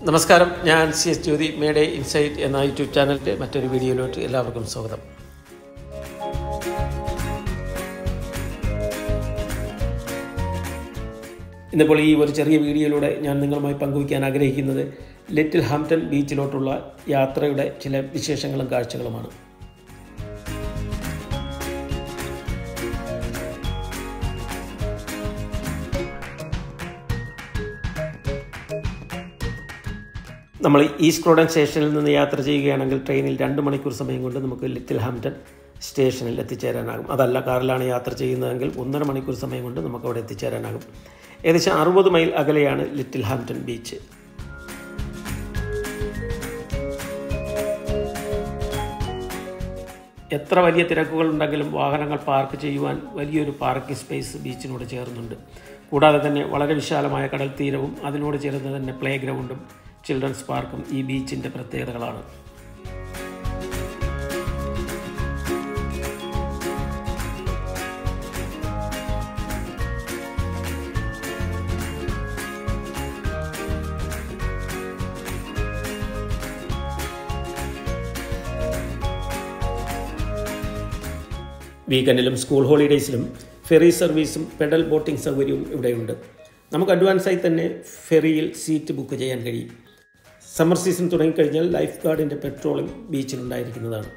നമസ്കാരം ഞാൻ C S Jyothi മേഡേ ഇൻസൈറ്റ് എന്ന യൂട്യൂബ് ചാനലിൻ്റെ മറ്റൊരു വീഡിയോയിലോട്ട് എല്ലാവർക്കും സ്വാഗതം ഇന്നിപ്പോൾ ഈ ഒരു ചെറിയ വീഡിയോയിലൂടെ ഞാൻ നിങ്ങളുമായി പങ്കുവയ്ക്കാൻ ആഗ്രഹിക്കുന്നത് ലിറ്റിൽ ഹാംപ്റ്റൺ ബീച്ചിലോട്ടുള്ള യാത്രയുടെ ചില വിശേഷങ്ങളും കാഴ്ചകളുമാണ് നമ്മൾ ഈസ്റ്റ് റോഡൻ സ്റ്റേഷനിൽ നിന്ന് യാത്ര ചെയ്യുകയാണെങ്കിൽ ട്രെയിനിൽ രണ്ട് മണിക്കൂർ സമയം കൊണ്ട് നമുക്ക് ലിറ്റിൽ ഹാംപ്റ്റൺ സ്റ്റേഷനിൽ എത്തിച്ചേരാനാകും അതല്ല കാറിലാണ് യാത്ര ചെയ്യുന്നതെങ്കിൽ ഒന്നര മണിക്കൂർ സമയം കൊണ്ട് നമുക്ക് അവിടെ എത്തിച്ചേരാനാകും ഏകദേശം അറുപത് മൈൽ അകലെയാണ് ലിറ്റിൽ ഹാംപ്റ്റൺ ബീച്ച് എത്ര വലിയ തിരക്കുകൾ ഉണ്ടെങ്കിലും വാഹനങ്ങൾ പാർക്ക് ചെയ്യുവാൻ വലിയൊരു പാർക്കിംഗ് സ്പേസ് ബീച്ചിനോട് ചേർന്നുണ്ട് കൂടാതെ തന്നെ വളരെ വിശാലമായ കടൽ തീരവും അതിനോട് ചേർന്ന് തന്നെ പ്ലേ ഗ്രൗണ്ടും ചിൽഡ്രൻസ് പാർക്കും ഈ ബീച്ചിൻ്റെ പ്രത്യേകതകളാണ് വീക്കെൻഡിലും സ്കൂൾ ഹോളിഡേയ്സിലും ഫെറി സർവീസും പെഡൽ ബോട്ടിംഗ് സൗകര്യവും ഇവിടെയുണ്ട് നമുക്ക് അഡ്വാൻസായി തന്നെ ഫെറിയിൽ സീറ്റ് ബുക്ക് ചെയ്യാൻ കഴിയും സമ്മർ സീസൺ തുടങ്ങിക്കഴിഞ്ഞാൽ ലൈഫ് ഗാർഡിൻ്റെ പെട്രോളിംഗ് ബീച്ചിലുണ്ടായിരിക്കുന്നതാണ്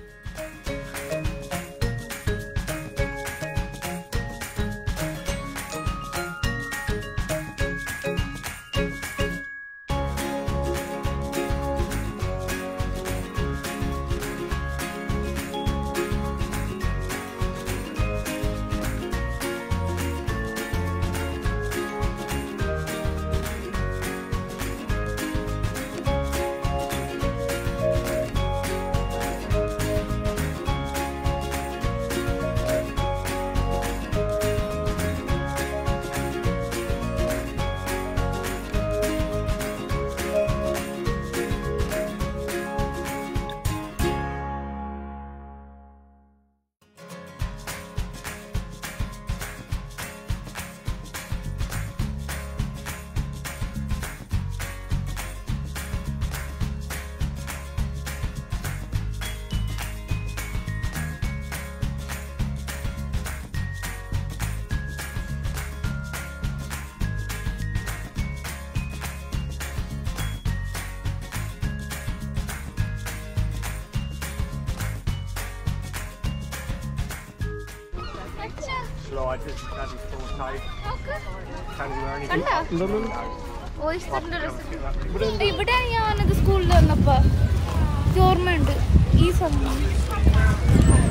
slide this candy store tape. Candy or anything. കണ്ടോ ഓയിസ്റ്ററിന്റെ റെസിപ്പി ഇവിടെ ഞാനത് സ്കൂളിൽ വന്നപ്പോ എനിക്ക് ഓർമ്മയുണ്ട് ഈ സമയം